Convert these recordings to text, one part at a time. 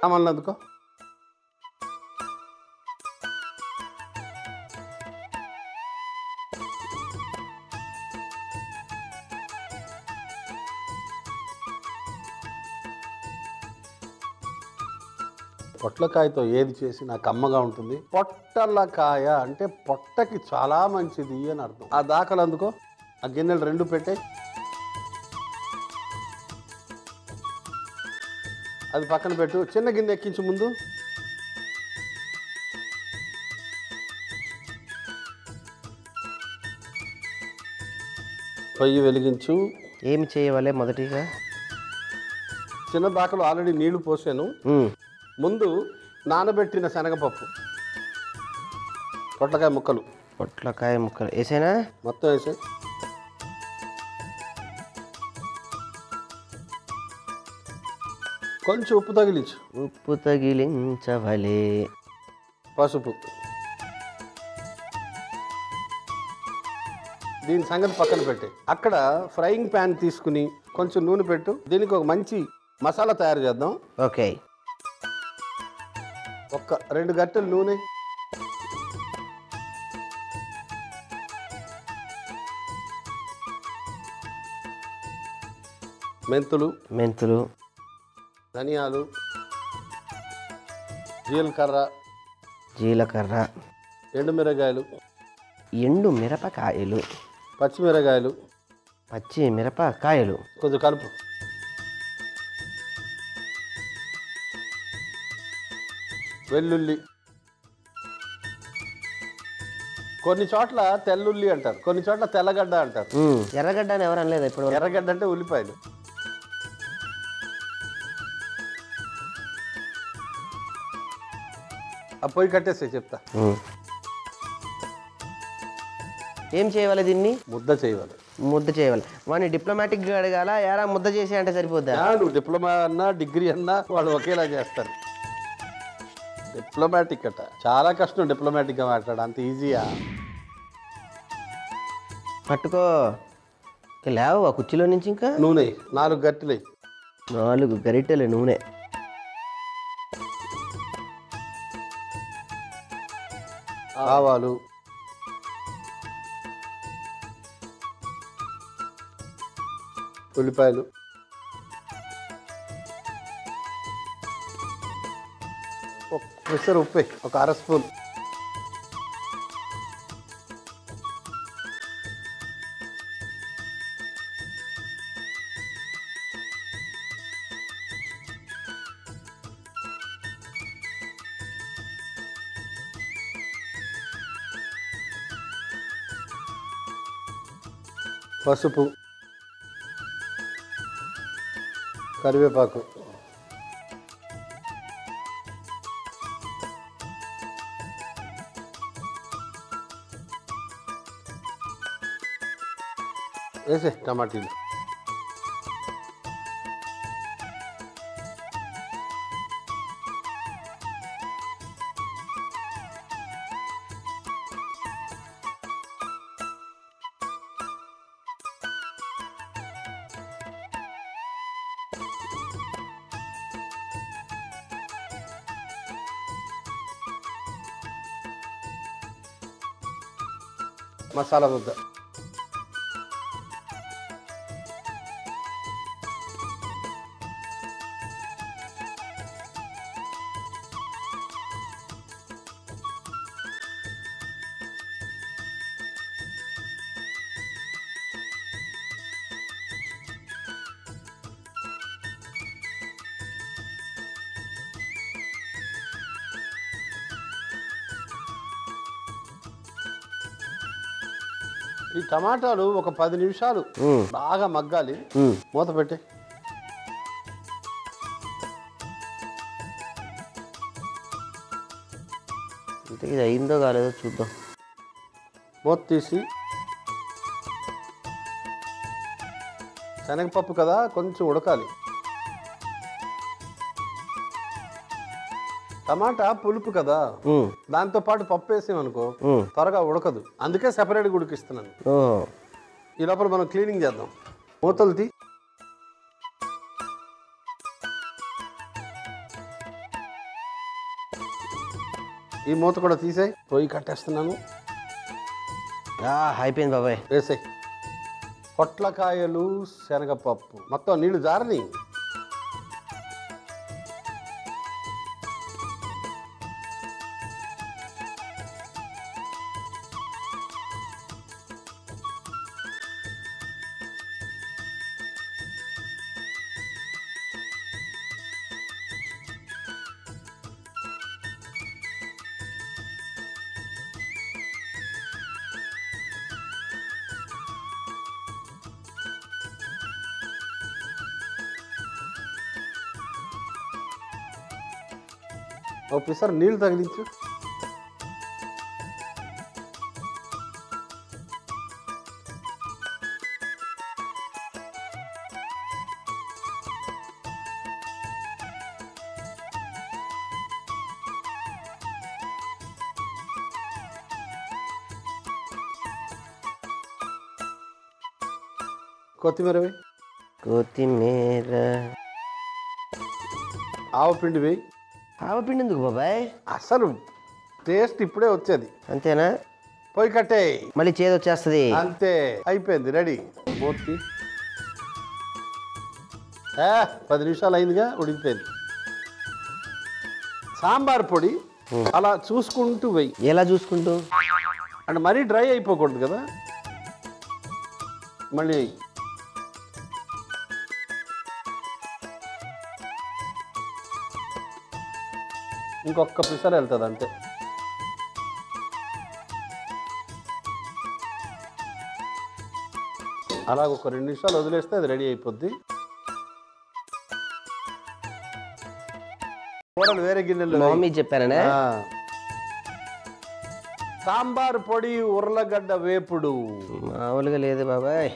సామాన్లు అందుకో పొట్లకాయతో ఏది చేసి నాకు అమ్మగా ఉంటుంది పొట్టలకాయ అంటే పొట్టకి చాలా మంచిది అని అర్థం ఆ దాకలు అందుకో ఆ గిన్నెలు రెండు పెట్టే అది పక్కన పెట్టు చిన్న గిన్నె ఎక్కించు ముందు పొయ్యి వెలిగించు ఏమి చేయవాలి మొదటిగా చిన్న దాకలు ఆల్రెడీ నీళ్లు పోసాను ఉమ్, ముందు నానబెట్టిన శనగపప్పు పొట్లకాయ ముక్కలు పొట్లకాయ ముక్కలు వేసేనా మొత్తం వేసి కొంచెం ఉప్పు తగిలించు ఉప్పు తగిలించవలే పసుపు దీని సంగతి పక్కన పెట్టే అక్కడ ఫ్రైయింగ్ ప్యాన్ తీసుకుని కొంచెం నూనె పెట్టు దీనికి ఒక మంచి మసాలా తయారు చేద్దాం ఓకే ఒక్క రెండు గట్టెలు నూనె మెంతులు మెంతులు ధనియాలు జీలకర్ర జీలకర్ర ఎండుమిరగాయలు ఎండు మిరపకాయలు పచ్చిమిరగాయలు పచ్చి మిరపకాయలు కొంచెం కలుపు వెల్లుల్లి కొన్ని చోట్ల తెల్లుల్లి అంటారు కొన్ని చోట్ల తెల్లగడ్డ అంటారు ఉమ్, ఎర్రగడ్డ అని ఎవరు అనలేదు ఇప్పుడు ఎర్రగడ్డ అంటే ఉల్లిపాయలు ఆ పొయ్యి కట్టేస్తే చెప్తా ఉమ్. ఏం చేయాలి దీన్ని ముద్ద చేయాలి ముద్ద చేయాలి వాడిని డిప్లొమాటిక్గా అడగాల ఎరా ముద్ద చేసి అంటే సరిపోద్దా ఆ, నువ్వు డిప్లొమా అన్నా డిగ్రీ అన్నా వాళ్ళు ఒకేలా చేస్తారు డిప్లొమాటిక్ అట చాలా కష్టం డిప్లొమాటిక్గా మాట్లాడ అంత ఈజీయా పట్టుకో ఇక లేవు ఆ కుర్చీలో నుంచి ఇంకా నూనె నాలుగు గట్టిలే నాలుగు గరిటెలు నూనె ఆవాలు ఉల్లిపాయలు ఒక ప్రెషర్ ఉప్పే ఒక అర స్పూన్ పసుపు కరివేపాకు వేసే టమాటీలు మసాలా ముద్ద ఈ టమాటాలు ఒక పది నిమిషాలు ఉమ్, బాగా మగ్గాలి ఉమ్. మూత పెట్టి ఇంతకీ ఇది అయిందో కాలేదో చూద్దాం మూత తీసి శనగపప్పు కదా కొంచెం ఉడకాలి టమాటా పులుపు కదా ఉమ్, దాంతో పాటు పప్పు వేసామనుకో ఉమ్. త్వరగా ఉడకదు అందుకే సెపరేట్గా ఉడికిస్తున్నాను ఓహో ఈ లోపల మనం క్లీనింగ్ చేద్దాం మూతలు తీ ఈ మూత కూడా తీసేయి పొయ్యి కట్టేస్తున్నాను ఆ, అయిపోయింది బాబాయ్ వేసేయి పొట్లకాయలు శనగపప్పు మొత్తం నీళ్లు జారని ఓ పిసర్ నీళ్లు తగిలించు కొత్తిమీర వేయి కొత్తిమీర ఆవు పిండి వేయి ఆవపిండి ఎందుకు బాబాయ్ అసలు టేస్ట్ ఇప్పుడే వచ్చేది అంతేనా పోయి కట్టే మళ్ళీ చేదు వచ్చేస్తుంది అంతే అయిపోయింది రెడీ మూర్తి ఏ, పది నిమిషాలు అయిందిగా ఉడికిపోయింది సాంబార్ పొడి అలా చూసుకుంటూ వెయ్యి ఎలా చూసుకుంటూ అంటే మరీ డ్రై అయిపోకూడదు కదా మళ్ళీ వెయ్యి. ఇంకొక పిసర్ వెళ్తుంది అంతే అలాగ ఒక రెండు నిమిషాలు వదిలేస్తే అది రెడీ అయిపోద్ది కూరలు వేరే గిన్నెలో మా వేయి. మమ్మీ చెప్పారనే ఆ. సాంబార్ పొడి ఉర్లగడ్డ వేపుడు మామూలుగా లేదు బాబాయ్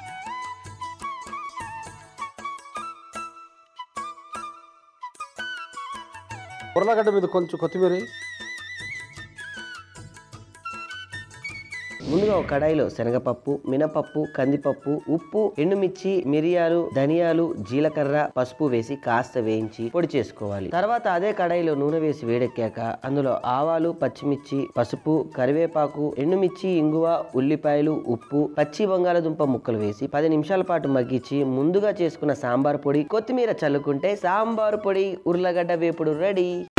ఉర్లగడ్డ మీద కొంచెం కొత్తిమీర వేయి. ముందుగా ఒక కడాయిలో శనగపప్పు మినపప్పు కందిపప్పు ఉప్పు ఎండుమిర్చి మిరియాలు ధనియాలు జీలకర్ర పసుపు వేసి కాస్త వేయించి పొడి చేసుకోవాలి తర్వాత అదే కడాయిలో నూనె వేసి వేడెక్కాక అందులో ఆవాలు పచ్చిమిర్చి పసుపు కరివేపాకు ఎండుమిర్చి ఇంగువ ఉల్లిపాయలు ఉప్పు పచ్చి బంగాళదుంప ముక్కలు వేసి పది నిమిషాల పాటు మగ్గించి ముందుగా చేసుకున్న సాంబార్ పొడి కొత్తిమీర చల్లుకుంటే సాంబార్ పొడి ఉర్లగడ్డ వేపుడు రెడీ